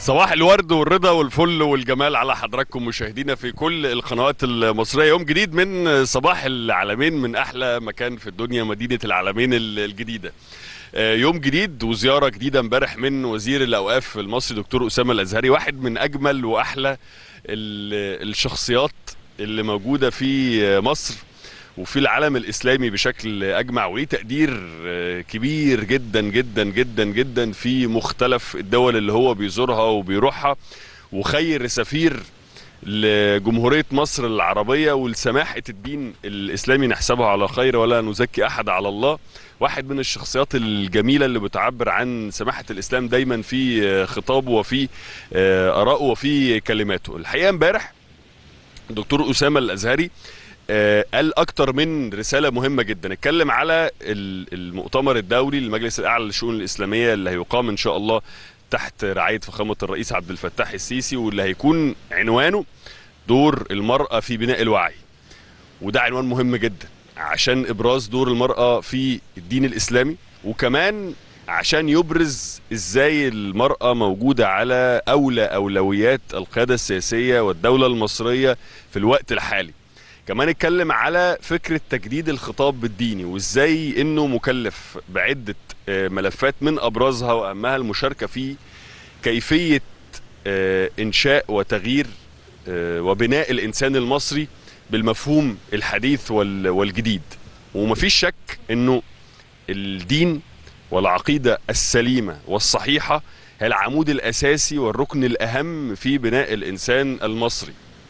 صباح الورد والرضا والفل والجمال على حضراتكم مشاهدينا في كل القنوات المصرية يوم جديد من صباح العالمين من أحلى مكان في الدنيا مدينة العالمين الجديدة آه، يوم جديد وزيارة جديدة امبارح من وزير الأوقاف المصري دكتور أسامة الأزهري واحد من أجمل وأحلى ال- الشخصيات اللي موجودة في مصر وفي العالم الاسلامي بشكل اجمع وليه تقدير آه، كبير جدا جدا جدا جدا في مختلف الدول اللي هو بيزورها وبيروحها وخير سفير لجمهورية مصر العربية ولسماحة الدين الإسلامي نحسبها على خير ولا نزكي أحد على الله واحد من الشخصيات الجميلة اللي بتعبر عن سماحة الإسلام دايما في آه، خطابه وفي آه، آرائه وفي كلماته الحقيقة امبارح دكتور أسامة الأزهري آه، قال اكتر من رساله مهمه جدا اتكلم على ال- المؤتمر الدولي للمجلس الاعلى للشؤون الاسلاميه اللي هيقام ان شاء الله تحت رعايه فخامه الرئيس عبد الفتاح السيسي واللي هيكون عنوانه دور المراه في بناء الوعي وده عنوان مهم جدا عشان ابراز دور المراه في الدين الاسلامي وكمان عشان يبرز ازاي المراه موجوده على اولى اولويات القياده السياسيه والدوله المصريه في الوقت الحالي كمان اتكلم على فكرة تجديد الخطاب الديني وازاي انه مكلف بعدة آه، ملفات من ابرزها واهمها المشاركة في كيفية آه، انشاء وتغيير آه، وبناء الانسان المصري بالمفهوم الحديث وال- والجديد ومفيش شك انه الدين والعقيدة السليمة والصحيحة هي العمود الاساسي والركن الاهم في بناء الانسان المصري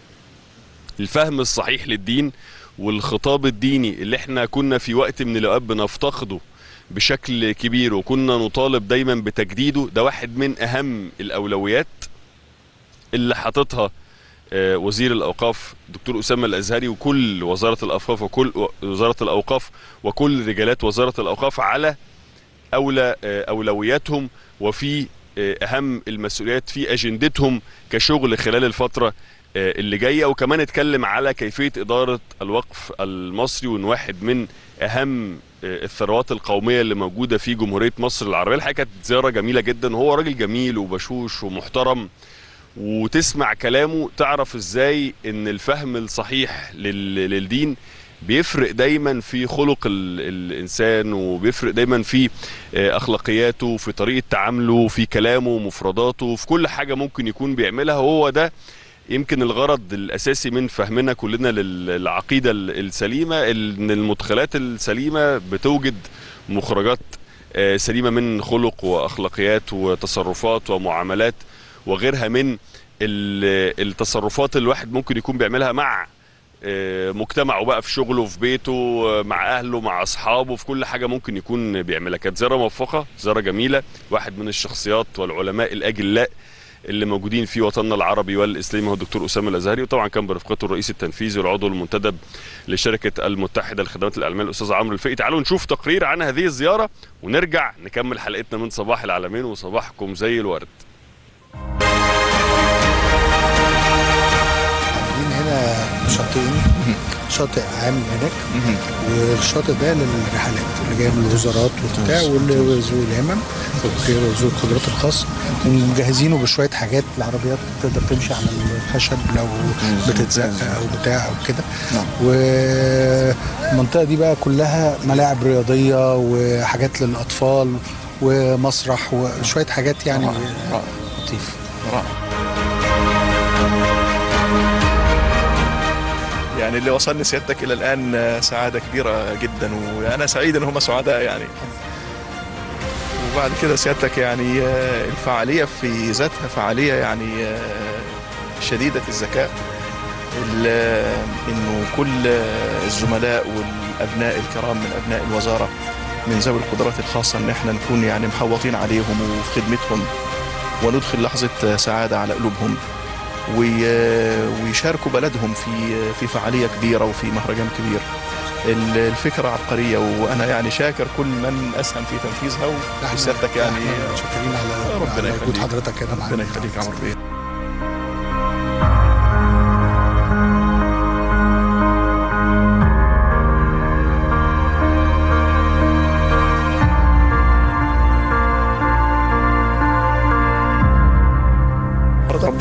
الفهم الصحيح للدين والخطاب الديني اللي احنا كنا في وقت من الاوقات بنفتقده بشكل كبير وكنا نطالب دايما بتجديده ده واحد من اهم الاولويات اللي حاططها آه، وزير الاوقاف دكتور اسامه الازهري وكل وزاره الاوقاف وكل وزاره الاوقاف وكل رجالات وزاره الاوقاف على اولى آه، اولوياتهم وفي آه، اهم المسؤوليات في اجندتهم كشغل خلال الفتره آه، اللي جايه وكمان اتكلم على كيفيه اداره الوقف المصري وان واحد من اهم آه، الثروات القوميه اللي موجوده في جمهوريه مصر العربيه الحقيقه كانت زياره جميله جدا وهو راجل جميل وبشوش ومحترم وتسمع كلامه تعرف ازاي ان الفهم الصحيح لل- للدين بيفرق دايما في خلق ال- الانسان وبيفرق دايما في آه، اخلاقياته في طريقه تعامله في كلامه مفرداته في كل حاجه ممكن يكون بيعملها وهو ده يمكن الغرض الاساسي من فهمنا كلنا لل- للعقيده ال- السليمه ان المدخلات السليمه بتوجد مخرجات آه، سليمه من خلق واخلاقيات وتصرفات ومعاملات وغيرها من ال- التصرفات اللي الواحد ممكن يكون بيعملها مع آه، مجتمعه بقى في شغله في بيته آه، مع اهله مع اصحابه في كل حاجه ممكن يكون بيعملها كانت زياره موفقه زياره جميله واحد من الشخصيات والعلماء الاجلاء اللي موجودين في وطننا العربي والاسلامي هو الدكتور اسامه الازهري وطبعا كان برفقته الرئيس التنفيذي والعضو المنتدب لشركه المتحده للخدمات الاعلاميه الاستاذ عمرو الفقي تعالوا نشوف تقرير عن هذه الزياره ونرجع نكمل حلقتنا من صباح العالمين وصباحكم زي الورد عاملين هنا شاطئين شاطئ عام هناك والشاطئ ده للرحلات اللي جايه من الوزارات وبتاع واللي ذوي الهمم وذوي القدرات الخاصه ومجهزينه بشويه حاجات العربيات تقدر تمشي على الخشب لو بتتزق او بتاع او كده والمنطقه دي بقى كلها ملاعب رياضيه وحاجات للاطفال ومسرح وشويه حاجات يعني رائع، رائع. لطيفه رائع يعني اللي وصلني سيادتك الى الان آه، سعاده كبيره جدا وانا سعيد ان هم سعداء يعني وبعد كده سيادتك يعني آه، الفعاليه في ذاتها فعاليه يعني آه، شديده الذكاء ال- آه، انه كل آه، الزملاء والابناء الكرام من ابناء الوزاره من ذوي القدرات الخاصه ان احنا نكون يعني محوطين عليهم وفي خدمتهم وندخل لحظة سعادة على قلوبهم وي- ويشاركوا بلدهم في في فعالية كبيرة وفي مهرجان كبير ال- الفكرة عبقرية وأنا يعني شاكر كل من أسهم في تنفيذها وسيادتك يعني إحنا متشكرين على ربنا على وجود يخليك. حضرتك هنا معانا ربنا يخليك يا عمرو بيه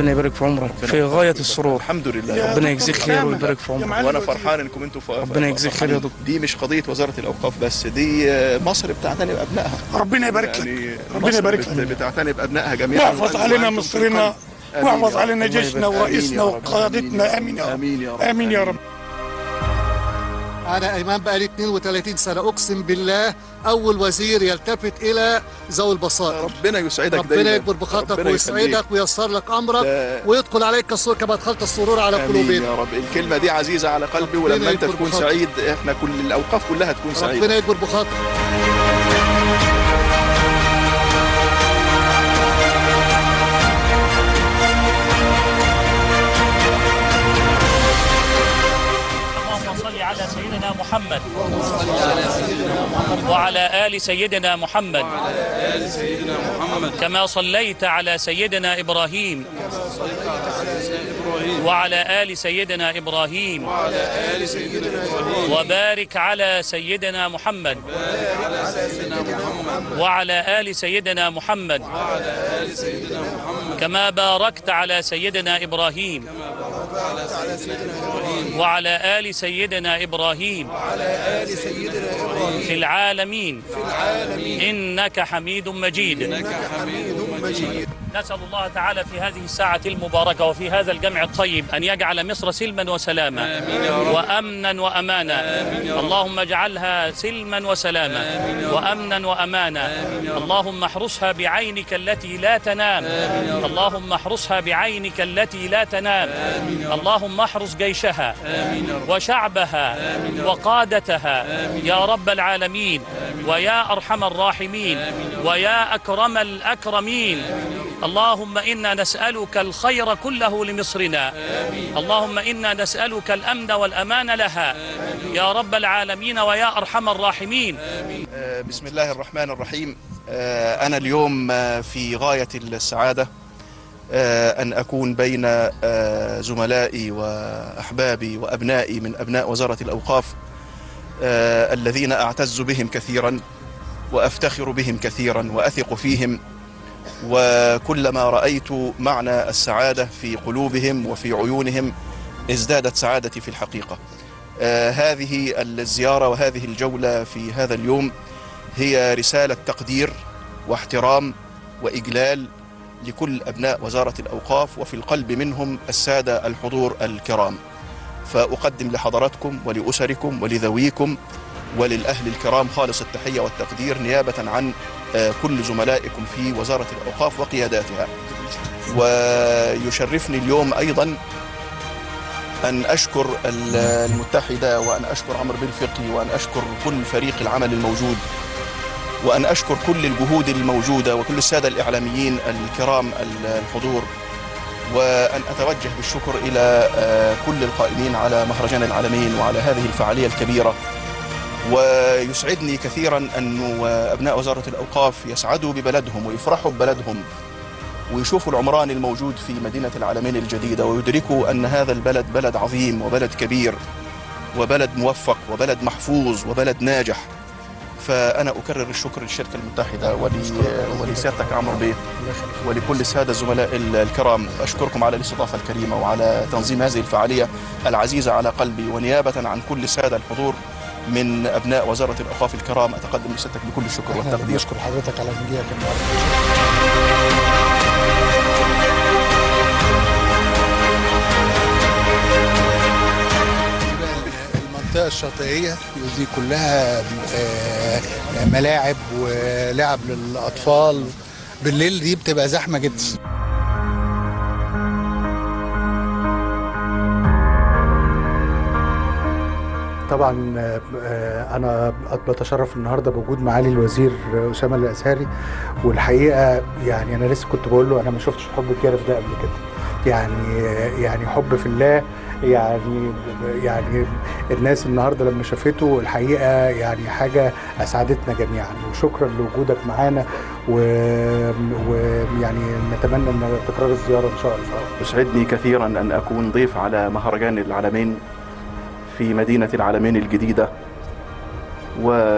ربنا يبارك في عمرك في غايه السرور الحمد لله ربنا يجزيك خير ويبارك في عمرك وانا فرحان انكم انتوا ف- ربنا يجزيك خير يا دكتور. دي مش قضيه وزاره الاوقاف بس دي آه، مصر بتعتني بابنائها ربنا يبارك لك يعني ربنا مصر يبارك بت- لك بتعتني بابنائها جميعا واحفظ علينا وأنتم في مصرنا القلب. آمين واحفظ يا علينا رب. جيشنا آمين ورئيسنا يا رب. وقادتنا امين يا رب امين يا رب امين يا رب أنا إمام بقالي 32 سنة أقسم بالله أول وزير يلتفت إلى ذوي البصائر ربنا يسعدك ربنا دايما يكبر بخاطرك ربنا ويسعدك يخليك. وييسر لك أمرك ده- ويدخل عليك السرور كما دخلت السرور على امين قلوبنا يا رب الكلمه دي عزيزه على قلبي ولما انت يكبر تكون بخاطرك. سعيد احنا كل الاوقاف كلها تكون سعيده ربنا يكبر بخاطرك اللهم صل على سيدنا محمد وعلى آل سيدنا محمد كما صليت على سيدنا إبراهيم وعلى آل سيدنا إبراهيم وبارك على سيدنا محمد وعلى آل سيدنا محمد كما باركت على سيدنا إبراهيم وعلى آل سيدنا إبراهيم في العالمين إنك حميد مجيد نسأل الله تعالى في هذه الساعة المباركة وفي هذا الجمع الطيب أن يجعل مصر سلما وسلاما وأمنا وأمانا اللهم اجعلها سلما وسلاما وأمنا وأمانا اللهم احرسها بعينك التي لا تنام اللهم احرسها بعينك التي لا تنام اللهم احرس جيشها وشعبها وقادتها يا رب العالمين ويا أرحم الراحمين ويا أكرم الأكرمين اللهم إنا نسألك الخير كله لمصرنا اللهم إنا نسألك الأمن والأمان لها يا رب العالمين ويا أرحم الراحمين آه، بسم الله الرحمن الرحيم آه، أنا اليوم آه، في غاية السعادة آه، أن أكون بين آه، زملائي وأحبابي وأبنائي من أبناء وزارة الأوقاف آه، الذين أعتز بهم كثيرا وأفتخر بهم كثيرا وأثق فيهم وكلما رأيت معنى السعادة في قلوبهم وفي عيونهم ازدادت سعادتي في الحقيقة آه، هذه الزيارة وهذه الجولة في هذا اليوم هي رسالة تقدير واحترام وإجلال لكل أبناء وزارة الأوقاف وفي القلب منهم السادة الحضور الكرام فأقدم لحضراتكم ولأسركم ولذويكم وللأهل الكرام خالص التحية والتقدير نيابة عن آه، كل زملائكم في وزارة الأوقاف وقياداتها ويشرفني اليوم أيضا أن أشكر ال- المتحدة وأن أشكر عمرو بن فقي وأن أشكر كل فريق العمل الموجود وأن أشكر كل الجهود الموجودة وكل السادة الإعلاميين الكرام ال- الحضور وأن أتوجه بالشكر إلى آه، كل القائمين على مهرجان العالمين وعلى هذه الفعالية الكبيرة ويسعدني كثيرا أن أبناء وزارة الأوقاف يسعدوا ببلدهم ويفرحوا ببلدهم ويشوفوا العمران الموجود في مدينة العالمين الجديدة ويدركوا أن هذا البلد بلد عظيم وبلد كبير وبلد موفق وبلد محفوظ وبلد ناجح فأنا أكرر الشكر للشركة المتحدة ولي- ولسيادتك عمرو بيه ولكل السادة الزملاء ال- الكرام أشكركم على الاستضافة الكريمة وعلى تنظيم هذه الفعالية العزيزة على قلبي ونيابة عن كل السادة الحضور من أبناء وزارة الأوقاف الكرام أتقدم لسيادتك بكل الشكر والتقدير بشكر حضرتك على مجيئك النهارده المنطقة الشاطئية دي كلها آه، ملاعب ولعب للأطفال بالليل دي بتبقى زحمة جدا طبعا آه، انا بتشرف النهارده بوجود معالي الوزير اسامه الازهري والحقيقه يعني انا لسه كنت بقول له انا ما شفتش حب الجرف ده قبل كده يعني يعني حب في الله يعني يعني الناس النهارده لما شافته الحقيقه يعني حاجه اسعدتنا جميعا وشكرا لوجودك معانا ويعني نتمنى ان تكرار الزياره ان شاء الله يسعدني كثيرا أن أكون ضيف على مهرجان العالمين في مدينة العالمين الجديدة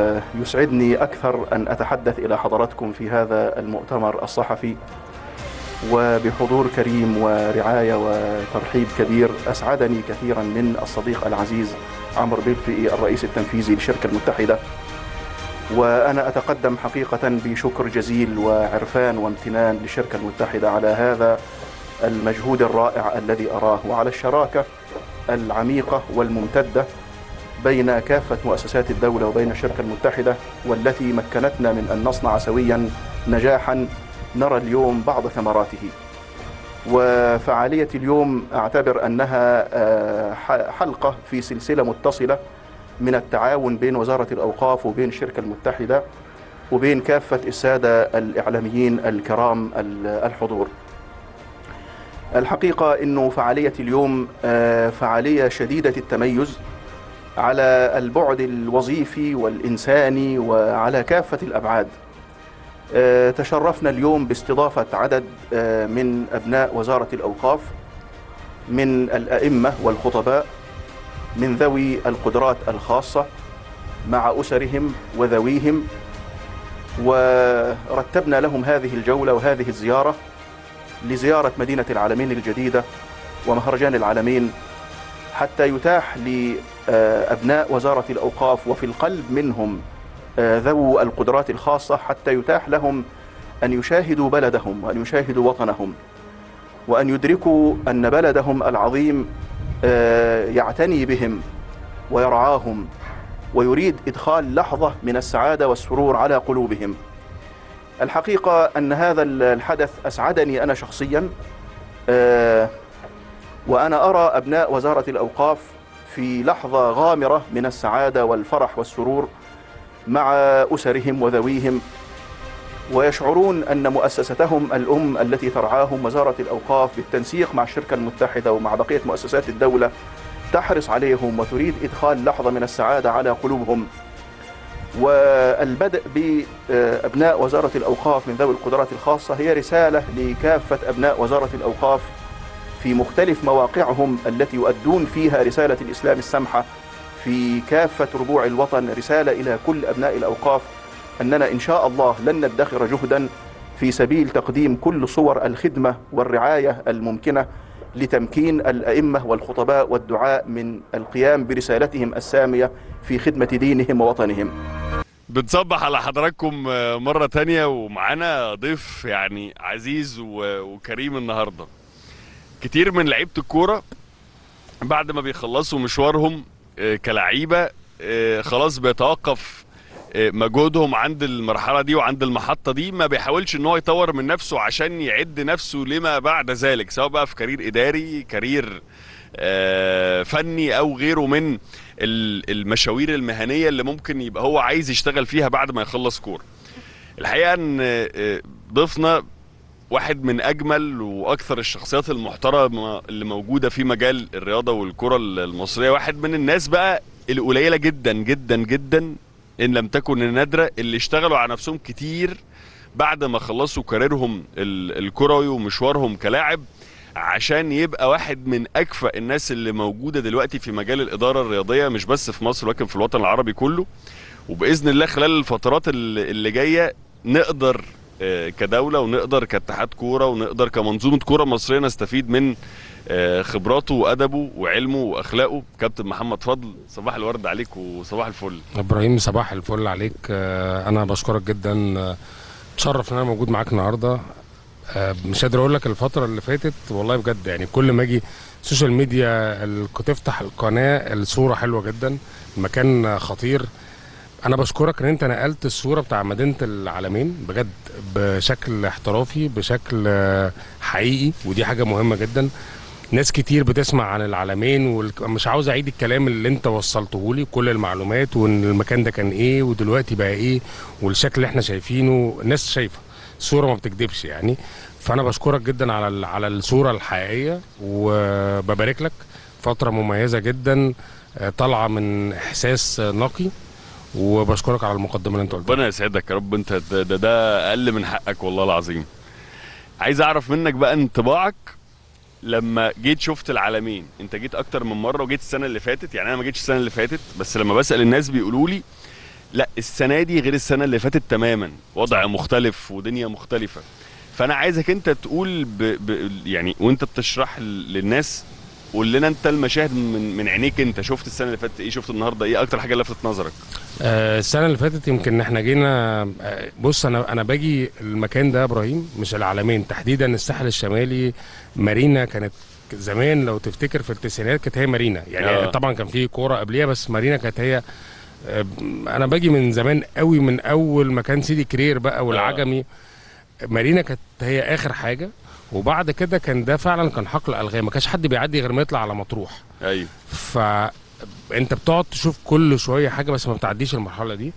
ويسعدني أكثر أن أتحدث إلى حضراتكم في هذا المؤتمر الصحفي وبحضور كريم ورعاية وترحيب كبير أسعدني كثيرا من الصديق العزيز عمرو بلفي الرئيس التنفيذي للشركة المتحدة وأنا أتقدم حقيقة بشكر جزيل وعرفان وامتنان للشركة المتحدة على هذا المجهود الرائع الذي أراه وعلى الشراكة العميقة والممتدة بين كافة مؤسسات الدولة وبين الشركة المتحدة والتي مكنتنا من أن نصنع سويا نجاحا نرى اليوم بعض ثمراته وفعالية اليوم أعتبر أنها آه، ح- حلقة في سلسلة متصلة من التعاون بين وزارة الأوقاف وبين الشركة المتحدة وبين كافة السادة الإعلاميين الكرام ال- الحضور الحقيقة أنه فعالية اليوم آه، فعالية شديدة التميز على البعد الوظيفي والإنساني وعلى كافة الأبعاد آه، تشرفنا اليوم باستضافة عدد آه، من أبناء وزارة الأوقاف من الأئمة والخطباء من ذوي القدرات الخاصة مع أسرهم وذويهم ورتبنا لهم هذه الجولة وهذه الزيارة لزيارة مدينة العالمين الجديدة ومهرجان العالمين حتى يتاح لأبناء وزارة الأوقاف وفي القلب منهم آه، ذو القدرات الخاصة حتى يتاح لهم أن يشاهدوا بلدهم وأن يشاهدوا وطنهم وأن يدركوا أن بلدهم العظيم آه، يعتني بهم ويرعاهم ويريد إدخال لحظة من السعادة والسرور على قلوبهم الحقيقة أن هذا الحدث أسعدني أنا شخصيا آه، وأنا أرى أبناء وزارة الأوقاف في لحظة غامرة من السعادة والفرح والسرور مع أسرهم وذويهم ويشعرون أن مؤسستهم الأم التي ترعاهم وزارة الأوقاف بالتنسيق مع الشركة المتحدة ومع بقية مؤسسات الدولة تحرص عليهم وتريد إدخال لحظة من السعادة على قلوبهم والبدء بأبناء وزارة الأوقاف من ذوي القدرات الخاصة هي رسالة لكافة أبناء وزارة الأوقاف في مختلف مواقعهم التي يؤدون فيها رسالة الإسلام السمحة في كافة ربوع الوطن رسالة إلى كل أبناء الأوقاف أننا إن شاء الله لن ندخر جهدا في سبيل تقديم كل صور الخدمة والرعاية الممكنة لتمكين الأئمة والخطباء والدعاء من القيام برسالتهم السامية في خدمة دينهم ووطنهم بنصبح على حضراتكم آه، مرة تانية ومعانا ضيف يعني عزيز و- وكريم النهاردة كتير من لعيبة الكورة بعد ما بيخلصوا مشوارهم آه، كلعيبة آه، خلاص بيتوقف آه، مجهودهم عند المرحلة دي وعند المحطة دي ما بيحاولش ان هو يطور من نفسه عشان يعد نفسه لما بعد ذلك سواء بقى في كارير إداري كارير آه، فني او غيره من ال- المشاوير المهنيه اللي ممكن يبقى هو عايز يشتغل فيها بعد ما يخلص كوره. الحقيقه ان آه، ضيفنا واحد من اجمل واكثر الشخصيات المحترمه اللي موجوده في مجال الرياضه والكره المصريه، واحد من الناس بقى القليله جدا جدا جدا ان لم تكن النادره اللي اشتغلوا على نفسهم كتير بعد ما خلصوا كاريرهم ال- الكروي ومشوارهم كلاعب عشان يبقى واحد من اكفأ الناس اللي موجوده دلوقتي في مجال الاداره الرياضيه مش بس في مصر ولكن في الوطن العربي كله وباذن الله خلال الفترات اللي اللي جايه نقدر آه، كدوله ونقدر كاتحاد كوره ونقدر كمنظومه كوره مصريه نستفيد من آه، خبراته وادبه وعلمه واخلاقه كابتن محمد فضل صباح الورد عليك وصباح الفل ابراهيم صباح الفل عليك آه، انا بشكرك جدا آه، اتشرف ان انا موجود معاك النهارده آه، مش قادر اقول لك الفتره اللي فاتت والله بجد يعني كل ما اجي السوشيال ميديا ال- كنت تفتح القناه الصوره حلوه جدا المكان آه، خطير انا بشكرك ان انت نقلت الصوره بتاع مدينه العالمين بجد بشكل احترافي بشكل آه، حقيقي ودي حاجه مهمه جدا ناس كتير بتسمع عن العالمين ومش عاوز اعيد الكلام اللي انت وصلته لي كل المعلومات وان المكان ده كان ايه ودلوقتي بقى ايه والشكل اللي احنا شايفينه الناس شايفه الصوره ما بتكذبش يعني فانا بشكرك جدا على ال- على الصوره الحقيقيه وببارك لك فتره مميزه جدا آه، طالعه من احساس آه، نقي وبشكرك على المقدمه اللي انت قلتها ربنا يسعدك يا رب انت ده, ده, ده اقل من حقك والله العظيم عايز اعرف منك بقى انطباعك لما جيت شفت العالمين انت جيت اكتر من مره وجيت السنه اللي فاتت يعني انا ما جيتش السنه اللي فاتت بس لما بسال الناس بيقولوا لي لا السنه دي غير السنه اللي فاتت تماما وضع مختلف ودنيا مختلفه فانا عايزك انت تقول ب... ب... يعني وانت بتشرح ل- للناس قول لنا انت المشاهد من من عينيك انت شفت السنه اللي فاتت ايه شفت النهارده ايه اكتر حاجه لفتت نظرك آه، السنه اللي فاتت يمكن احنا جينا آه، بص انا انا باجي المكان ده يا ابراهيم مش العلمين تحديدا الساحل الشمالي مارينا كانت زمان لو تفتكر في التسعينات كانت هي مارينا يعني آه. طبعا كان في كوره قبليها بس مارينا كانت هي آه، انا باجي من زمان قوي من اول ما كان سيدي كرير بقى والعجمي مارينا كانت هي اخر حاجه وبعد كده كان ده فعلا كان حقل الغام ما كانش حد بيعدي غير ما يطلع على مطروح ايوه فانت بتقعد تشوف كل شويه حاجه بس ما بتعديش المرحله دي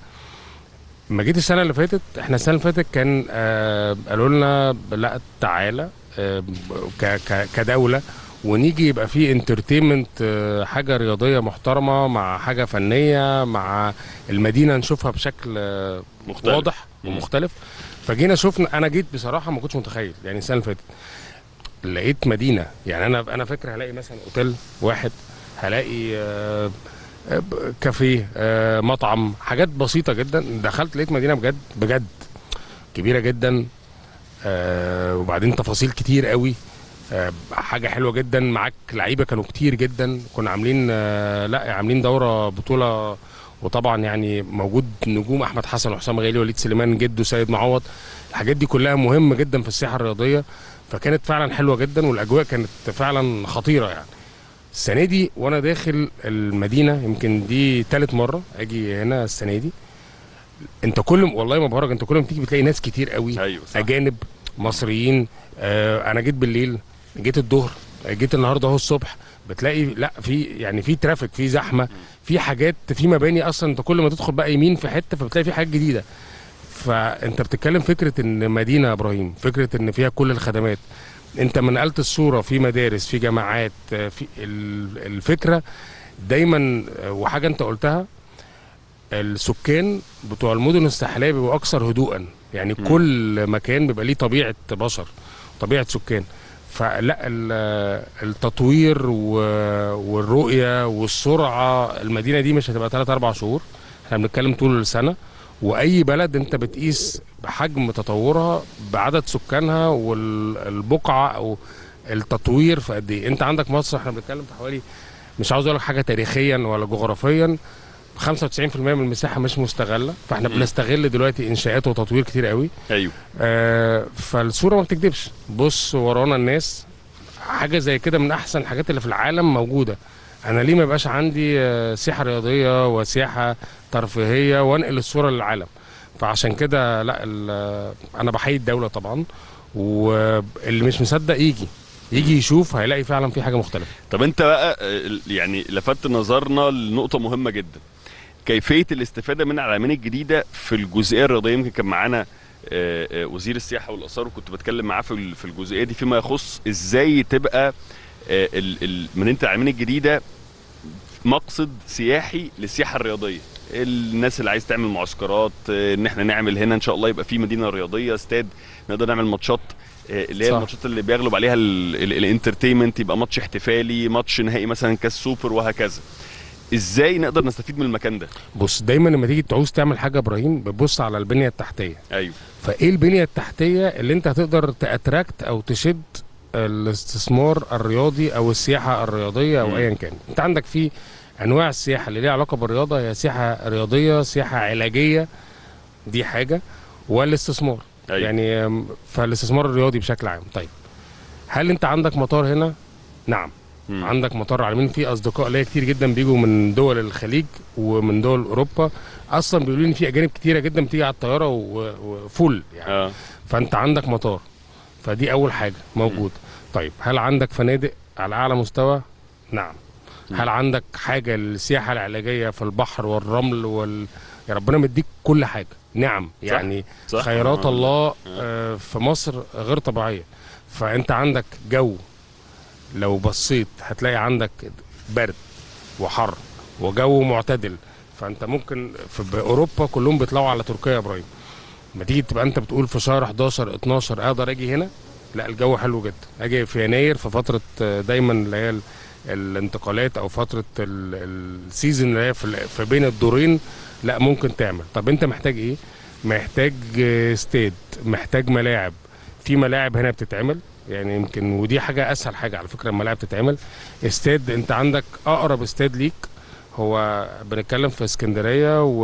لما جيت السنه اللي فاتت احنا السنه اللي فاتت كان آه قالوا لنا لا تعالى آه ك ك كدوله ونيجي يبقى في انترتينمنت آه حاجه رياضيه محترمه مع حاجه فنيه مع المدينه نشوفها بشكل آه مختلف. واضح مم. ومختلف فجينا شفنا انا جيت بصراحه ما كنتش متخيل يعني السنه اللي فاتت لقيت مدينه يعني انا انا فاكر هلاقي مثلا اوتيل واحد هلاقي آه، آه، ب- كافيه آه، مطعم حاجات بسيطه جدا دخلت لقيت مدينه بجد بجد كبيره جدا آه، وبعدين تفاصيل كتير قوي آه، حاجه حلوه جدا معاك لعيبه كانوا كتير جدا كنا عاملين آه، لا عاملين دوره بطوله وطبعا يعني موجود نجوم احمد حسن وحسام غالي وليد سليمان جده سيد معوض الحاجات دي كلها مهمه جدا في الساحه الرياضيه فكانت فعلا حلوه جدا والاجواء كانت فعلا خطيره يعني السنه دي وانا داخل المدينه يمكن دي ثالث مره اجي هنا السنه دي انت كل والله ما بهرج انت كل ما تيجي بتلاقي ناس كتير قوي ايوه صح. اجانب مصريين آه انا جيت بالليل جيت الظهر جيت النهارده اهو الصبح بتلاقي لا في يعني في ترافيك في زحمه في حاجات في مباني اصلا انت كل ما تدخل بقى يمين في حته فبتلاقي في حاجات جديده فانت بتتكلم فكره ان مدينه يا ابراهيم فكره ان فيها كل الخدمات انت من نقلت الصوره في مدارس في جامعات آه، في ال- الفكره دايما آه، وحاجه انت قلتها السكان بتوع المدن الساحليه بيبقوا اكثر هدوءا يعني مم. كل مكان بيبقى ليه طبيعه بشر طبيعه سكان فلا ال- التطوير و- والرؤيه والسرعه المدينه دي مش هتبقى 3 4 شهور احنا بنتكلم طول السنه واي بلد انت بتقيس بحجم تطورها بعدد سكانها والبقعه او التطوير في قد ايه انت عندك مصر احنا بنتكلم في حوالي مش عاوز اقول لك حاجه تاريخيا ولا جغرافيا 95% من المساحه مش مستغله فاحنا مم. بنستغل دلوقتي انشاءات وتطوير كتير قوي ايوه آه فالصوره ما بتكذبش بص ورانا الناس حاجه زي كده من احسن الحاجات اللي في العالم موجوده انا ليه ما يبقاش عندي آه، سياحه رياضيه وسياحه ترفيهيه وانقل الصوره للعالم فعشان كده لا ال- انا بحيي الدوله طبعا واللي مش مصدق يجي يجي يشوف هيلاقي فعلا في حاجه مختلفه طب انت بقى آه، يعني لفت نظرنا لنقطه مهمه جدا كيفيه الاستفاده من العلمين الجديده في الجزئيه الرياضيه يمكن كان معانا آه، آه، وزير السياحه والاثار وكنت بتكلم معاه في ال- في الجزئيه دي فيما يخص ازاي تبقى آه، ال- ال- مدينه العلمين الجديده مقصد سياحي للسياحه الرياضيه الناس اللي عايز تعمل معسكرات آه، ان احنا نعمل هنا ان شاء الله يبقى في مدينه رياضيه استاد نقدر نعمل ماتشات آه، اللي هي صح. الماتشات اللي بيغلب عليها ال- ال- الانترتينمنت يبقى ماتش احتفالي ماتش نهائي مثلا كاس سوبر وهكذا ازاي نقدر نستفيد من المكان ده بص دايما لما تيجي تعوز تعمل حاجه يا ابراهيم بتبص على البنيه التحتيه ايوه فايه البنيه التحتيه اللي انت هتقدر تاتراكت او تشد الاستثمار الرياضي او السياحه الرياضيه او مم. ايا كان انت عندك في انواع السياحه اللي ليها علاقه بالرياضه هي سياحه رياضيه سياحه علاجيه دي حاجه والاستثمار أيوة. يعني أم، فالاستثمار الرياضي بشكل عام طيب هل انت عندك مطار هنا نعم مم. عندك مطار عالمين في اصدقاء ليا كتير جدا بيجوا من دول الخليج ومن دول اوروبا اصلا بيقولوا لي ان في اجانب كتيره جدا بتيجي على الطياره و- وفول يعني اه فانت عندك مطار فدي اول حاجه موجود طيب هل عندك فنادق على اعلى مستوى نعم هل عندك حاجه للسياحه العلاجيه في البحر والرمل وال يا ربنا مديك كل حاجه نعم يعني صح خيرات آه. الله آه، في مصر غير طبيعيه فانت عندك جو لو بصيت هتلاقي عندك برد وحر وجو معتدل فانت ممكن في باوروبا كلهم بيطلعوا على تركيا يا ابراهيم ما تيجي تبقى انت بتقول في شهر 11 12 اقدر اجي هنا لا الجو حلو جدا اجي في يناير في فتره آه، دايما اللي هي ال- الانتقالات او فتره ال- السيزون اللي هي في ال- في بين الدورين لا ممكن تعمل طب انت محتاج ايه محتاج آه، استاد محتاج ملاعب في ملاعب هنا بتتعمل يعني يمكن ودي حاجه اسهل حاجه على فكره الملاعب تتعمل استاد انت عندك اقرب استاد ليك هو بنتكلم في اسكندريه و...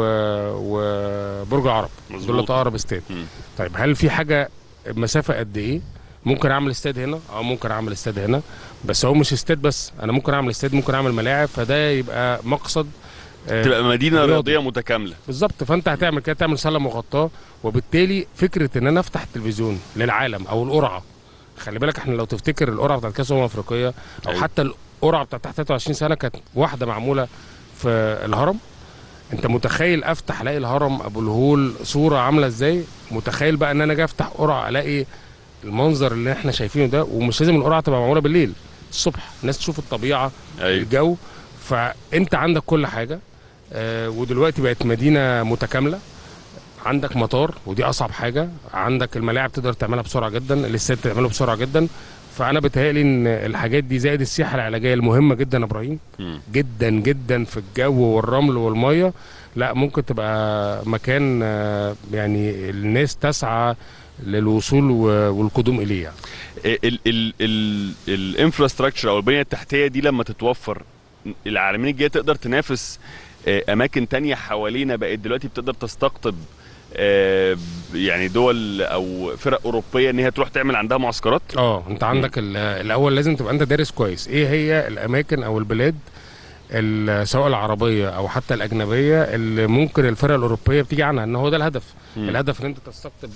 وبرج العرب مظبوط. دول اقرب استاد مم. طيب هل في حاجه مسافه قد ايه ممكن اعمل استاد هنا اه ممكن اعمل استاد هنا بس هو مش استاد بس انا ممكن اعمل استاد ممكن اعمل ملاعب فده يبقى مقصد آه، تبقى مدينه رياضي. رياضيه متكامله بالظبط فانت هتعمل كده تعمل سله مغطاه وبالتالي فكره ان انا افتح التلفزيون للعالم او القرعه خلي بالك احنا لو تفتكر القرعه بتاعت كاس الامم الافريقيه او أيوة. حتى القرعه بتاعت تحت 23 سنه كانت واحده معموله في الهرم انت متخيل افتح الاقي الهرم ابو الهول صوره عامله ازاي متخيل بقى ان انا اجي افتح قرعه الاقي المنظر اللي احنا شايفينه ده ومش لازم القرعه تبقى معموله بالليل الصبح الناس تشوف الطبيعه ايوه الجو فانت عندك كل حاجه آه، ودلوقتي بقت مدينه متكامله عندك مطار ودي اصعب حاجه عندك الملاعب تقدر تعملها بسرعه جدا الاستاد تعمله بسرعه جدا فانا بتهيألي ان الحاجات دي زائد السياحه العلاجيه المهمه جدا يا ابراهيم مم. جدا جدا في الجو والرمل والميه لا ممكن تبقى مكان آه، يعني الناس تسعى للوصول و- والقدوم اليه يعني. ال ال ال الانفراستراكشر او البنيه التحتيه دي لما تتوفر العالمين الجايه تقدر تنافس آه، اماكن تانية حوالينا بقت دلوقتي بتقدر تستقطب آه، يعني دول او فرق اوروبيه ان هي تروح تعمل عندها معسكرات اه انت عندك ال- الاول لازم تبقى انت دارس كويس ايه هي الاماكن او البلاد ال- سواء العربيه او حتى الاجنبيه اللي ممكن الفرق الاوروبيه بتيجي عنها ان هو ده الهدف مم. الهدف ان انت تستقطب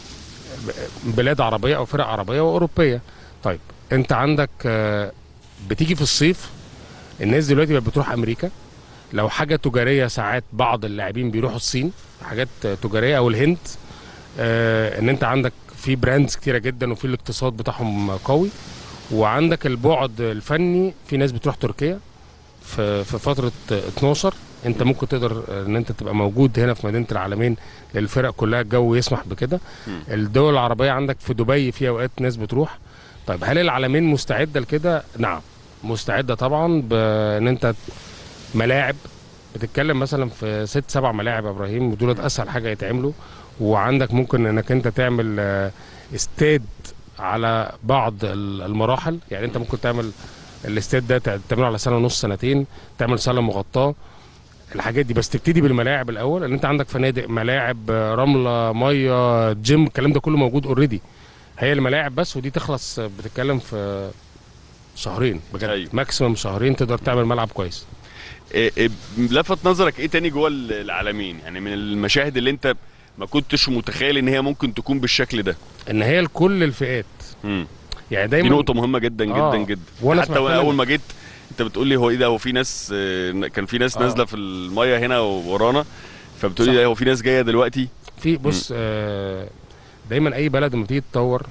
ب- بلاد عربيه او فرق عربيه واوروبيه طيب انت عندك آه، بتيجي في الصيف الناس دلوقتي بقت بتروح امريكا لو حاجه تجاريه ساعات بعض اللاعبين بيروحوا الصين حاجات آه، تجاريه او الهند آه، ان انت عندك في براندز كتيره جدا وفي الاقتصاد بتاعهم قوي وعندك البعد الفني في ناس بتروح تركيا في في فتره 12 انت ممكن تقدر ان انت تبقى موجود هنا في مدينه العالمين للفرق كلها الجو يسمح بكده مم. الدول العربيه عندك في دبي في اوقات ناس بتروح طيب هل العالمين مستعده لكده نعم مستعده طبعا بان انت ملاعب بتتكلم مثلا في ست سبع ملاعب يا ابراهيم ودولت اسهل حاجه يتعملوا وعندك ممكن انك انت تعمل آه، استاد على بعض ال- المراحل يعني انت ممكن تعمل الاستاد ده تع- تعمله على سنه ونص سنتين تعمل صاله مغطاه الحاجات دي بس تبتدي بالملاعب الاول لان انت عندك فنادق ملاعب آه، رمله ميه جيم الكلام ده كله موجود اوريدي هي الملاعب بس ودي تخلص آه، بتتكلم في شهرين بجد أيوة. أيوة. ماكسيمم شهرين تقدر تعمل ملعب كويس آه، آه، لفت نظرك ايه تاني جوه العالمين يعني من المشاهد اللي انت ما كنتش متخيل ان هي ممكن تكون بالشكل ده ان هي لكل الفئات مم. يعني دي دايما نقطة مهمة جدا جدا آه. جدا وأنا حتى سمعت وأنا لك- أول ما جيت أنت بتقول لي هو إيه ده هو في ناس آه، كان في ناس آه. نازلة في المية هنا ورانا فبتقول لي صح. ده هو في ناس جاية دلوقتي في بص آه دايما اي بلد لما تيجي تطور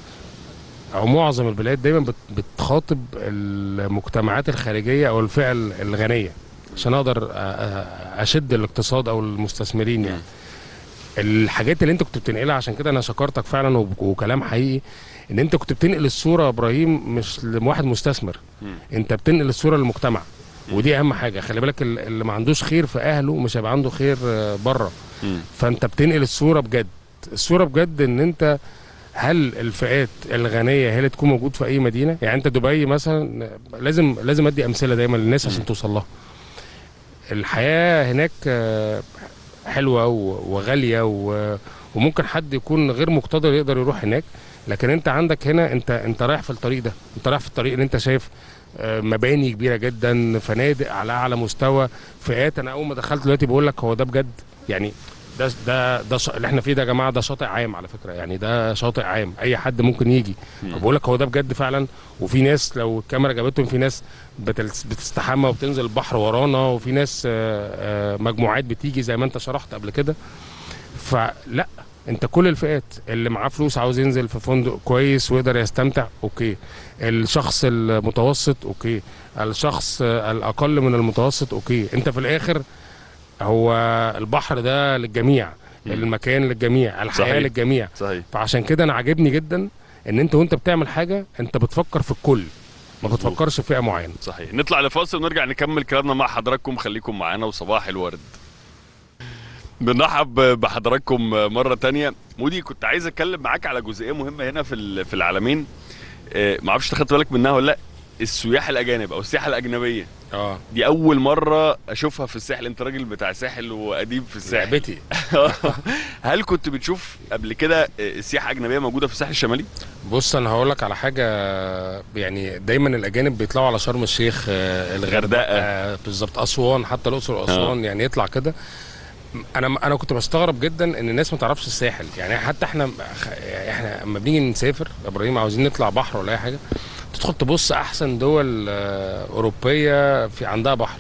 او معظم البلاد دايما بت- بتخاطب المجتمعات الخارجيه او الفئه ال- الغنيه عشان اقدر أ- أ- اشد الاقتصاد او المستثمرين يعني الحاجات اللي انت كنت بتنقلها عشان كده انا شكرتك فعلا وب- وكلام حقيقي ان انت كنت بتنقل الصوره يا ابراهيم مش لواحد مستثمر مم. انت بتنقل الصوره للمجتمع ودي اهم حاجه خلي بالك ال- اللي ما عندوش خير في اهله مش هيبقى عنده خير آه، بره مم. فانت بتنقل الصوره بجد الصوره بجد ان انت هل الفئات الغنيه هي اللي تكون موجود في اي مدينه يعني انت دبي مثلا لازم لازم ادي امثله دايما للناس عشان توصل لها الحياه هناك آه، حلوه و- وغاليه و- وممكن حد يكون غير مقتدر يقدر يروح هناك لكن انت عندك هنا انت انت رايح في الطريق ده انت رايح في الطريق اللي انت شايف آه، مباني كبيره جدا فنادق على اعلى مستوى فئات انا اول ما دخلت دلوقتي بقول لك هو ده بجد يعني ده ده ده ش- اللي احنا فيه ده يا جماعه ده شاطئ عام على فكره يعني ده شاطئ عام اي حد ممكن يجي بقول لك هو ده بجد فعلا وفي ناس لو الكاميرا جابتهم في ناس بتلس- بتستحمى وبتنزل البحر ورانا وفي ناس آه، آه، مجموعات بتيجي زي ما انت شرحت قبل كده فلا انت كل الفئات اللي معاه فلوس عاوز ينزل في فندق كويس ويقدر يستمتع اوكي الشخص المتوسط اوكي الشخص آه، الاقل من المتوسط اوكي انت في الاخر هو البحر ده للجميع مم. المكان للجميع الحياه صحيح. للجميع صحيح فعشان كده انا عاجبني جدا ان انت وانت بتعمل حاجه انت بتفكر في الكل ما مظبوط. بتفكرش في فئه معينه صحيح نطلع لفاصل ونرجع نكمل كلامنا مع حضراتكم خليكم معانا وصباح الورد بنرحب بحضراتكم مره تانية مودي كنت عايز اتكلم معاك على جزئيه مهمه هنا في ال- في العالمين آه، ما اعرفش خدت بالك منها ولا لا السياح الاجانب او السياحه الاجنبيه اه دي اول مره اشوفها في الساحل انت راجل بتاع ساحل وقديم في الساحل لعبتي هل كنت بتشوف قبل كده آه، السياحه اجنبيه موجوده في الساحل الشمالي بص انا هقول لك على حاجه يعني دايما الاجانب بيطلعوا على شرم الشيخ آه، الغردقه آه، بالظبط اسوان حتى الاقصر واسوان يعني يطلع كده انا انا كنت بستغرب جدا ان الناس ما تعرفش الساحل يعني حتى احنا احنا لما بنيجي نسافر يا ابراهيم عاوزين نطلع بحر ولا اي حاجه تدخل تبص احسن دول آه، اوروبيه في عندها بحر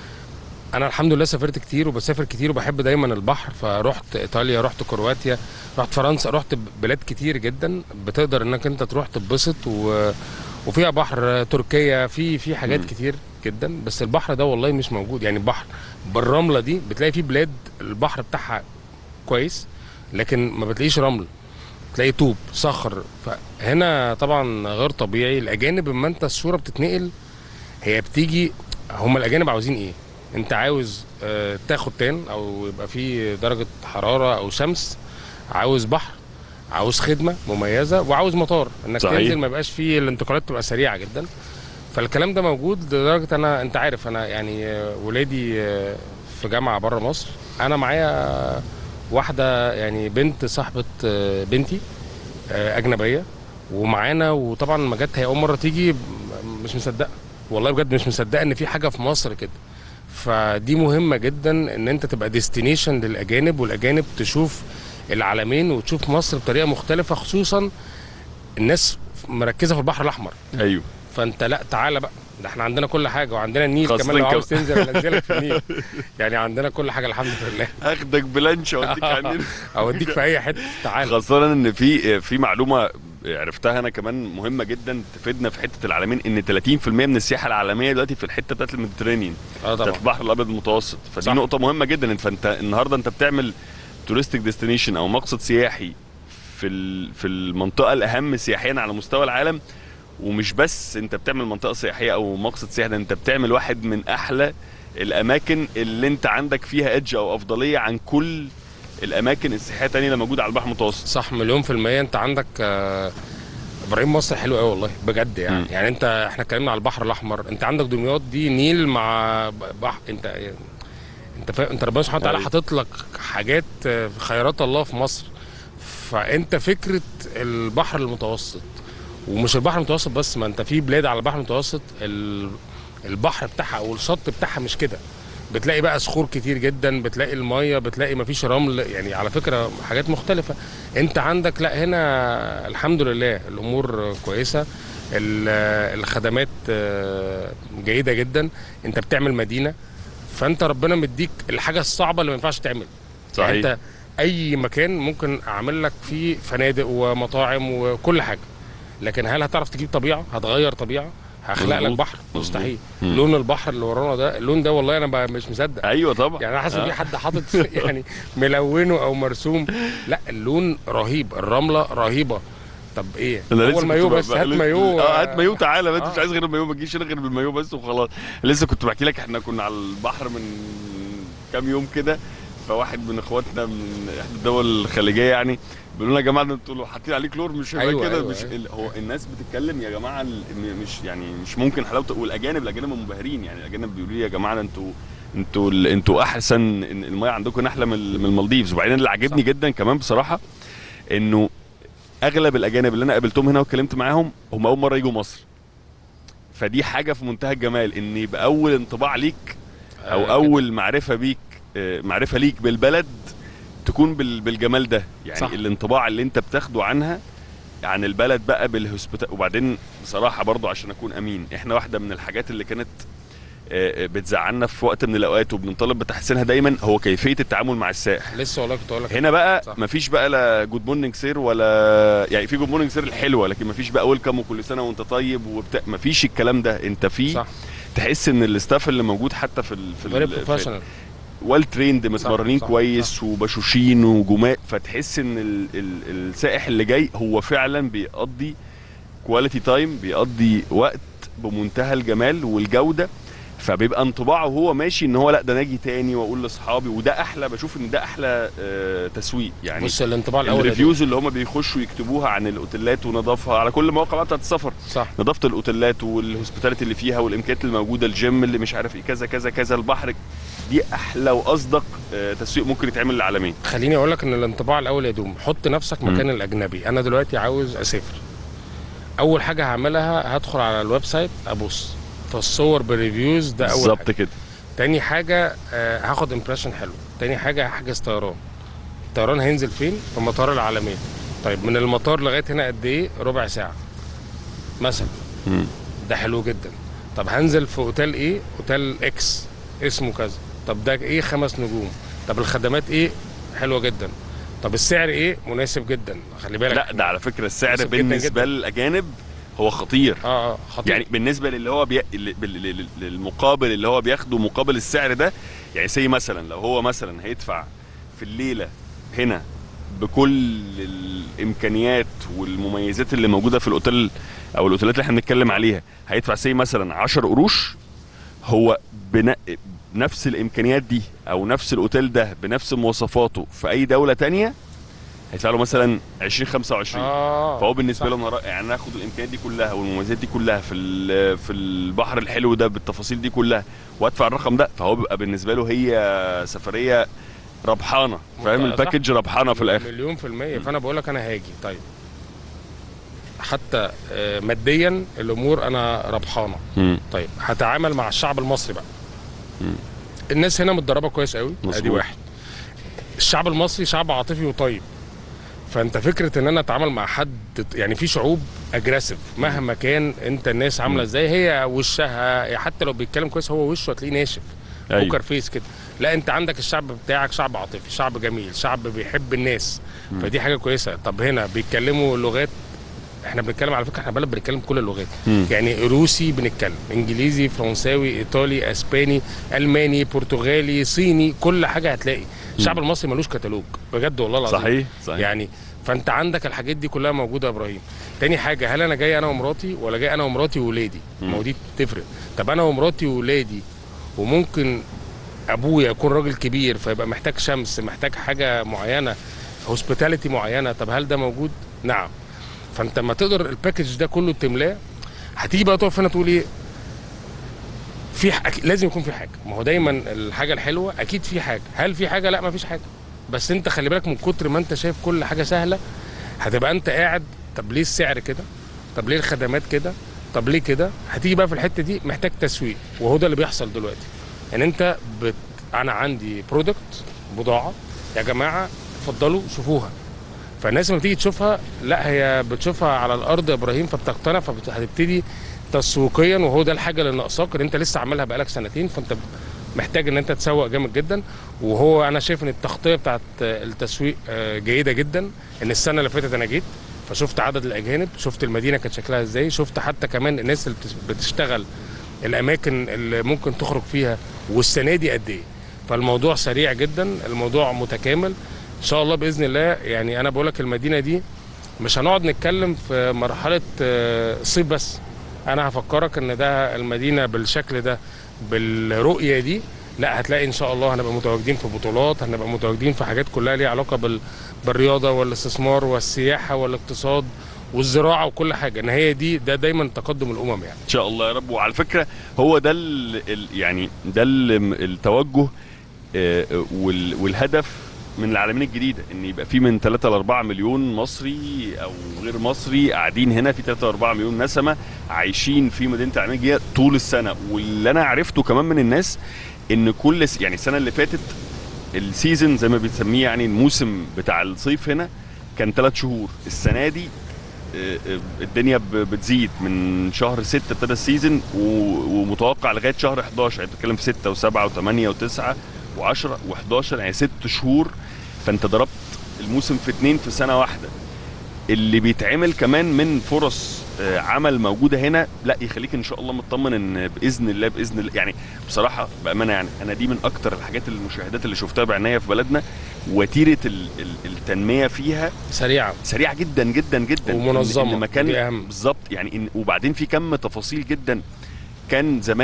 انا الحمد لله سافرت كتير وبسافر كتير وبحب دايما البحر فرحت ايطاليا رحت كرواتيا رحت فرنسا رحت بلاد كتير جدا بتقدر انك انت تروح تتبسط و... وفيها بحر تركيا في في حاجات مم. كتير جدا بس البحر ده والله مش موجود يعني البحر بالرمله دي بتلاقي في بلاد البحر بتاعها كويس لكن ما بتلاقيش رمل تلاقي طوب صخر فهنا طبعا غير طبيعي الاجانب اما انت الصوره بتتنقل هي بتيجي هم الاجانب عاوزين ايه انت عاوز آه، تاخد تان او يبقى في درجه حراره او شمس عاوز بحر عاوز خدمه مميزه وعاوز مطار انك صحيح. تنزل ما يبقاش فيه الانتقالات تبقى سريعه جدا فالكلام ده موجود لدرجه انا انت عارف انا يعني آه، ولادي آه، في جامعه بره مصر انا معايا واحده يعني بنت صاحبه آه، بنتي آه، اجنبيه ومعانا وطبعا ما جت هي اول مره تيجي م- مش مصدقه والله بجد مش مصدقه ان في حاجه في مصر كده فدي مهمه جدا ان انت تبقى ديستنيشن للاجانب والاجانب تشوف العالمين وتشوف مصر بطريقه مختلفه خصوصا الناس مركزه في البحر الاحمر ايوه فانت لا تعالى بقى ده احنا عندنا كل حاجه وعندنا النيل خاصة كمان لو كم- عاوز تنزل انزلك في النيل يعني عندنا كل حاجه الحمد لله اخدك بلانش اوديك عندنا اوديك في اي حته تعالى خاصة ان في في معلومة عرفتها انا كمان مهمة جدا تفيدنا في حتة العالمين ان 30% من السياحة العالمية دلوقتي في الحتة بتاعت الميديترينيان اه بتاعت طبعا البحر الابيض المتوسط فدي صح. نقطة مهمة جدا فانت النهاردة انت بتعمل توريستيك ديستنيشن او مقصد سياحي في ال- في المنطقة الاهم سياحيا على مستوى العالم ومش بس انت بتعمل منطقة سياحية او مقصد سياحي ده انت بتعمل واحد من احلى الاماكن اللي انت عندك فيها ايدج او افضلية عن كل الاماكن السياحية التانية اللي موجودة على البحر المتوسط صح مليون في المية انت عندك آه، ابراهيم مصر حلو قوي والله بجد يعني مم. يعني انت احنا اتكلمنا على البحر الاحمر انت عندك دمياط دي نيل مع بحر انت انت فا... انت ربنا سبحانه وتعالى أيوة. حاطط لك حاجات آه، خيرات الله في مصر فانت فكره البحر المتوسط ومش البحر المتوسط بس ما انت في بلاد على البحر المتوسط ال- البحر بتاعها او الشط بتاعها مش كده بتلاقي بقى صخور كتير جدا بتلاقي الميه بتلاقي مفيش رمل يعني على فكره حاجات مختلفه انت عندك لا هنا الحمد لله الامور كويسه ال- الخدمات آه، جيده جدا انت بتعمل مدينه فانت ربنا مديك الحاجه الصعبه اللي ما ينفعش تعمل صحيح يعني انت اي مكان ممكن اعمل لك فيه فنادق ومطاعم وكل حاجه لكن هل هتعرف تجيب طبيعه هتغير طبيعه هخلق لك مظبوط. بحر مظبوط. مستحيل مم. لون البحر اللي ورانا ده اللون ده والله انا بقى مش مصدق ايوه طبعا يعني انا حاسس آه. في حد حاطط يعني ملونه او مرسوم لا اللون رهيب الرمله رهيبه طب ايه انا اول لسه مايو كنت بس بقى- هات لسه- مايو اه هات مايو تعالى بس آه. مش عايز غير المايو ما تجيش هنا غير بالمايو بس وخلاص لسه كنت بحكي لك احنا كنا على البحر من كام يوم كده فواحد من اخواتنا من احدى الدول الخليجيه يعني بيقولوا لنا يا جماعه ده انتوا لو حاطين عليه كلور مش هيبقى أيوة، كده أيوة، مش أيوة. ال- هو الناس بتتكلم يا جماعه ال- م- مش يعني مش ممكن حلاوته والاجانب الاجانب منبهرين يعني الاجانب بيقولوا لي يا جماعه ده انتوا انتوا ال- انتوا احسن إن المايه عندكم احلى من ال- من المالديفز وبعدين اللي عاجبني صح. جدا كمان بصراحه انه اغلب الاجانب اللي انا قابلتهم هنا واتكلمت معاهم هم اول مره يجوا مصر فدي حاجه في منتهى الجمال ان يبقى اول انطباع ليك او آه، اول معرفه بيك آه، معرفه ليك بالبلد تكون بال- بالجمال ده يعني صح. صح. الانطباع اللي انت بتاخده عنها عن البلد بقى بالهوسبيتا وبعدين بصراحه برضو عشان اكون امين احنا واحده من الحاجات اللي كانت آه، آه، بتزعلنا في وقت من الاوقات وبنطالب بتحسينها دايما هو كيفيه التعامل مع السائح لسه والله كنت اقول لك هنا بقى صح. مفيش بقى لا جود مورنينج سير ولا يعني في جود مورنينج سير الحلوه لكن مفيش بقى ويلكم وكل سنه وانت طيب وبتاع مفيش الكلام ده انت في صح تحس ان الاستاف اللي موجود حتى في ال في فيري ال- في بروفيشنال ويل تريند متمرنين صح، كويس صح. وبشوشين وجماء فتحس ان ال ال السائح اللي جاي هو فعلا بيقضي كواليتي تايم بيقضي وقت بمنتهى الجمال والجوده فبيبقى انطباعه وهو ماشي ان هو لا ده ناجي تاني واقول لاصحابي وده احلى بشوف ان ده احلى آه، تسويق يعني بص الانطباع الاول يا دود. الريفيوز اللي هم بيخشوا يكتبوها عن الاوتيلات ونظافها على كل مواقع بقى بتاعت السفر صح نظافه الاوتيلات والهوسبيتاليتي اللي فيها والامكانيات اللي موجوده الجيم اللي مش عارف ايه كذا كذا كذا البحر دي احلى واصدق آه، تسويق ممكن يتعمل للعالمين خليني اقول لك ان الانطباع الاول يدوم حط نفسك مكان الاجنبي انا دلوقتي عاوز اسافر اول حاجه هعملها هدخل على الويب سايت ابص فالصور بالريفيوز ده اول بالظبط حاجه كده تاني حاجه آه هاخد امبريشن حلو تاني حاجه هحجز طيران الطيران هينزل فين في مطار العالمين طيب من المطار لغايه هنا قد ايه ربع ساعه مثلا مم. ده حلو جدا طب هنزل في اوتيل ايه اوتيل اكس اسمه كذا طب ده ايه خمس نجوم طب الخدمات ايه حلوه جدا طب السعر ايه مناسب جدا خلي بالك لا ده على فكره السعر مناسب جداً بالنسبه جداً. للاجانب هو خطير اه اه خطير يعني بالنسبه للي هو بي... ل- بال- لل- للمقابل اللي هو بياخده مقابل السعر ده يعني سي مثلا لو هو مثلا هيدفع في الليله هنا بكل الامكانيات والمميزات اللي موجوده في الاوتيل او الاوتيلات اللي احنا بنتكلم عليها هيدفع سي مثلا 10 قروش هو بن... بنفس الامكانيات دي او نفس الاوتيل ده بنفس مواصفاته في اي دوله تانية هيدفع له مثلا 20 25 اه فهو بالنسبه صح. له انا رأ- يعني انا اخد الامكانيات دي كلها والمميزات دي كلها في ال- في البحر الحلو ده بالتفاصيل دي كلها وادفع الرقم ده فهو بيبقى بالنسبه له هي سفريه ربحانه فاهم صح. الباكج ربحانه في الاخر مليون في المية فأنا بقول لك أنا هاجي طيب حتى آه، ماديا الأمور أنا ربحانة مم. طيب هتعامل مع الشعب المصري بقى مم. الناس هنا متدربة كويس قوي ادي مظبوط. واحد الشعب المصري شعب عاطفي وطيب فانت فكره ان انا اتعامل مع حد يعني في شعوب اجريسيف مهما كان انت الناس عامله ازاي هي وشها حتى لو بيتكلم كويس هو وشه هتلاقيه ناشف أيوة. بوكر فيس كده لا انت عندك الشعب بتاعك شعب عاطفي شعب جميل شعب بيحب الناس فدي حاجه كويسه طب هنا بيتكلموا لغات احنا بنتكلم على فكره احنا بلد بنتكلم كل اللغات مم. يعني روسي بنتكلم انجليزي فرنساوي ايطالي اسباني الماني برتغالي صيني كل حاجه هتلاقي الشعب المصري ملوش كتالوج بجد والله العظيم صحيح صحيح يعني فانت عندك الحاجات دي كلها موجوده يا ابراهيم تاني حاجه هل انا جاي انا ومراتي ولا جاي انا ومراتي وولادي ما هو دي تفرق طب انا ومراتي وولادي وممكن ابويا يكون راجل كبير فيبقى محتاج شمس محتاج حاجه معينه هوسبيتاليتي معينه طب هل ده موجود نعم فانت لما تقدر الباكج ده كله تملاه هتيجي بقى تقف هنا تقول ايه في ح... أكيد لازم يكون في حاجه ما هو دايما الحاجه الحلوه اكيد في حاجه هل في حاجه لا ما فيش حاجه بس انت خلي بالك من كتر ما انت شايف كل حاجه سهله هتبقى انت قاعد طب ليه السعر كده طب ليه الخدمات كده طب ليه كده هتيجي بقى في الحته دي محتاج تسويق وهو ده اللي بيحصل دلوقتي ان انت بت... انا عندي برودكت بضاعه يا جماعه اتفضلوا شوفوها فالناس لما تيجي تشوفها لا هي بتشوفها على الارض يا ابراهيم فبتقتنع فهتبتدي تسويقيا وهو ده الحاجه اللي ناقصاك ان انت لسه عاملها بقالك سنتين فانت محتاج ان انت تسوق جامد جدا وهو انا شايف ان التغطيه بتاعت التسويق آه، جيده جدا ان السنه اللي فاتت انا جيت فشفت عدد الاجانب شفت المدينه كانت شكلها ازاي شفت حتى كمان الناس اللي بتس- بتشتغل الاماكن اللي ممكن تخرج فيها والسنه دي قد ايه فالموضوع سريع جدا الموضوع متكامل ان شاء الله باذن الله يعني انا بقول لك المدينه دي مش هنقعد نتكلم في مرحله آه، الصيف بس انا هفكرك ان ده المدينه بالشكل ده بالرؤيه دي لا هتلاقي ان شاء الله هنبقى متواجدين في بطولات هنبقى متواجدين في حاجات كلها ليها علاقه بال... بالرياضه والاستثمار والسياحه والاقتصاد والزراعه وكل حاجه ان هي دي ده دايما تقدم الامم يعني ان شاء الله يا رب وعلى فكره هو ده ال ال يعني ده ال التوجه آه، وال والهدف من العالمين الجديده ان يبقى في من 3 ل 4 مليون مصري او غير مصري قاعدين هنا في 3 ل 4 مليون نسمه عايشين في مدينه العالمين الجديده طول السنه واللي انا عرفته كمان من الناس ان كل س- يعني السنه اللي فاتت السيزون زي ما بنسميه يعني الموسم بتاع الصيف هنا كان ثلاث شهور السنه دي آه، آه، الدنيا ب- بتزيد من شهر 6 ابتدى السيزون و- ومتوقع لغايه شهر 11 يعني بتتكلم في 6 و7 و8 و9 و10 و11 يعني ست شهور فانت ضربت الموسم في اتنين في سنه واحده اللي بيتعمل كمان من فرص آه، عمل موجوده هنا لا يخليك ان شاء الله مطمن ان باذن الله باذن الله يعني بصراحه بامانه يعني انا دي من اكتر الحاجات المشاهدات اللي شفتها بعناية في بلدنا وتيره ال- ال- التنميه فيها سريعه سريعه جدا جدا جدا ومنظمة، إن- إن مكان دي أهم. بالظبط يعني إن وبعدين في كم تفاصيل جدا كان زمان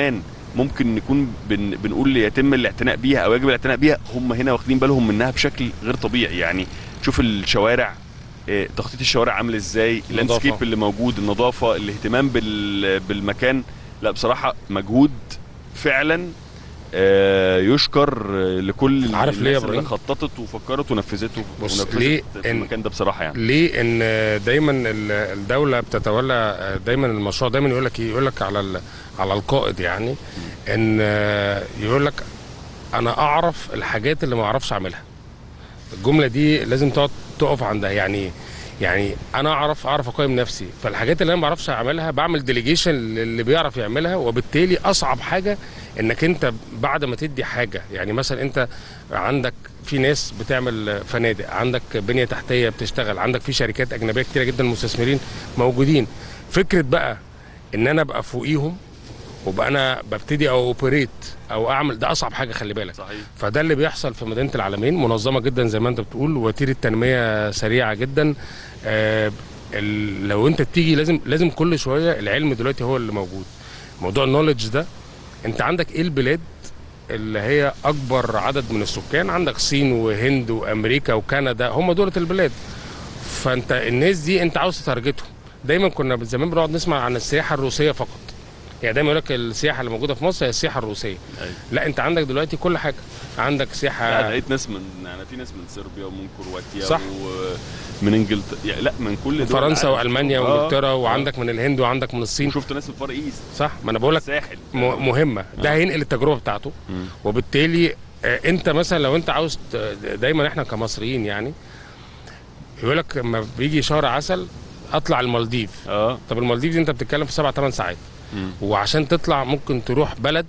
ممكن نكون بن بنقول يتم الاعتناء بيها او يجب الاعتناء بيها هم هنا واخدين بالهم منها بشكل غير طبيعي يعني شوف الشوارع آه، تخطيط الشوارع عامل ازاي اللاندسكيب اللي موجود النظافه الاهتمام بال بالمكان لا بصراحه مجهود فعلا آه، يشكر آه، لكل عارف ليه يا الناس اللي إبراهيم؟ خططت وفكرت ونفذته بص، ونفذت ليه في إن- المكان ده بصراحه يعني ليه ان دايما ال- الدوله بتتولى دايما المشروع دايما يقول لك يقول لك على ال- على القائد يعني ان يقول لك انا اعرف الحاجات اللي ما اعرفش اعملها الجمله دي لازم تقعد تقف عندها يعني يعني انا اعرف اعرف اقيم نفسي فالحاجات اللي انا ما بعرفش اعملها بعمل ديليجيشن للي بيعرف يعملها وبالتالي اصعب حاجه انك انت بعد ما تدي حاجه يعني مثلا انت عندك في ناس بتعمل فنادق عندك بنيه تحتيه بتشتغل عندك في شركات اجنبيه كتيره جدا مستثمرين موجودين فكره بقى ان انا ابقى فوقيهم وبقى انا ببتدي او اوبريت او اعمل ده اصعب حاجه خلي بالك صحيح فده اللي بيحصل في مدينه العالمين منظمه جدا زي ما انت بتقول وتيره تنميه سريعه جدا آه ال- لو انت تيجي لازم لازم كل شويه العلم دلوقتي هو اللي موجود موضوع النولج ده انت عندك ايه البلاد اللي هي اكبر عدد من السكان عندك الصين وهند وامريكا وكندا هم دولة البلاد فانت الناس دي انت عاوز تتارجتهم دايما كنا زمان بنقعد نسمع عن السياحه الروسيه فقط يعني دايما يقول لك السياحه اللي موجوده في مصر هي السياحه الروسيه أيوة. لا انت عندك دلوقتي كل حاجه عندك لا سياحه لقيت ناس من يعني في ناس من صربيا ومن كرواتيا صح. ومن انجلترا يعني لا من كل دول فرنسا العالم. والمانيا آه، وانجلترا آه. وعندك من الهند وعندك من الصين وشفت ناس من فار ايست صح ما انا بقول لك الساحل م- مهمه ده آه. هينقل التجربه بتاعته مم. وبالتالي آه، انت مثلا لو انت عاوز ت- دايما احنا كمصريين يعني يقول لك لما بيجي شهر عسل اطلع المالديف اه طب المالديف دي انت بتتكلم في سبع ثمان ساعات مم. وعشان تطلع ممكن تروح بلد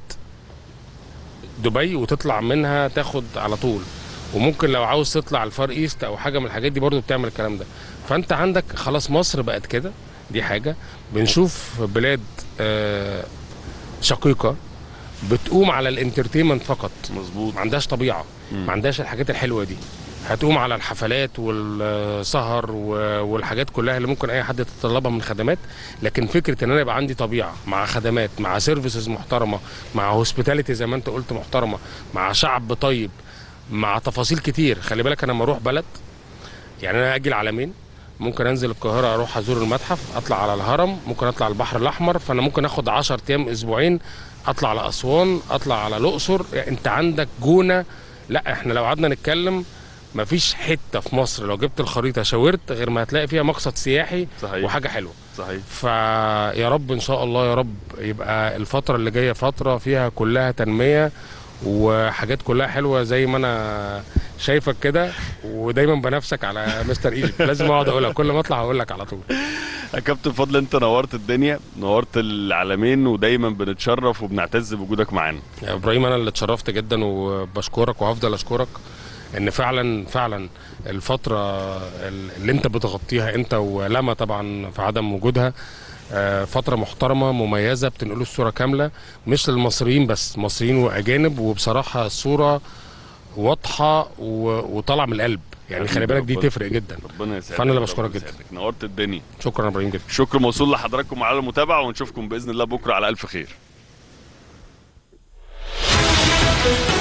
دبي وتطلع منها تاخد على طول وممكن لو عاوز تطلع الفار ايست او حاجه من الحاجات دي برضو بتعمل الكلام ده فانت عندك خلاص مصر بقت كده دي حاجه بنشوف بلاد آه، شقيقه بتقوم على الانترتينمنت فقط مظبوط ما عندهاش طبيعه مم. ما عندهاش الحاجات الحلوه دي هتقوم على الحفلات والسهر و- والحاجات كلها اللي ممكن اي حد يتطلبها من خدمات لكن فكره ان انا يبقى عندي طبيعه مع خدمات مع سيرفيسز محترمه مع هوسبيتاليتي زي ما انت قلت محترمه مع شعب طيب مع تفاصيل كتير خلي بالك انا لما اروح بلد يعني انا اجي العلمين ممكن انزل القاهره اروح ازور المتحف اطلع على الهرم ممكن اطلع البحر الاحمر فانا ممكن اخد 10 ايام اسبوعين اطلع على اسوان اطلع على الاقصر يعني انت عندك جونه لا احنا لو قعدنا نتكلم مفيش حته في مصر لو جبت الخريطه شاورت غير ما هتلاقي فيها مقصد سياحي صحيح وحاجه حلوه صحيح فيا رب ان شاء الله يا رب يبقى الفتره اللي جايه فتره فيها كلها تنميه وحاجات كلها حلوه زي ما انا شايفك كده ودايما بنفسك على مستر ايجيبت لازم اقعد اقولها كل ما اطلع اقول لك على طول يا كابتن فضل انت نورت الدنيا نورت العالمين ودايما بنتشرف وبنعتز بوجودك معانا يا ابراهيم انا اللي اتشرفت جدا وبشكرك وهفضل اشكرك ان فعلا فعلا الفتره اللي انت بتغطيها انت ولما طبعا في عدم وجودها آه، فتره محترمه مميزه بتنقلوا الصوره كامله مش للمصريين بس مصريين واجانب وبصراحه الصوره واضحه و- وطالعه من القلب يعني خلي بالك دي ربنا- تفرق جدا ربنا يسعدك فأنا اللي ربنا بشكرك جدا. يسعدك. نورت الدنيا شكرا يا ابراهيم جدا شكر موصول لحضراتكم على المتابعه ونشوفكم باذن الله بكره على الف خير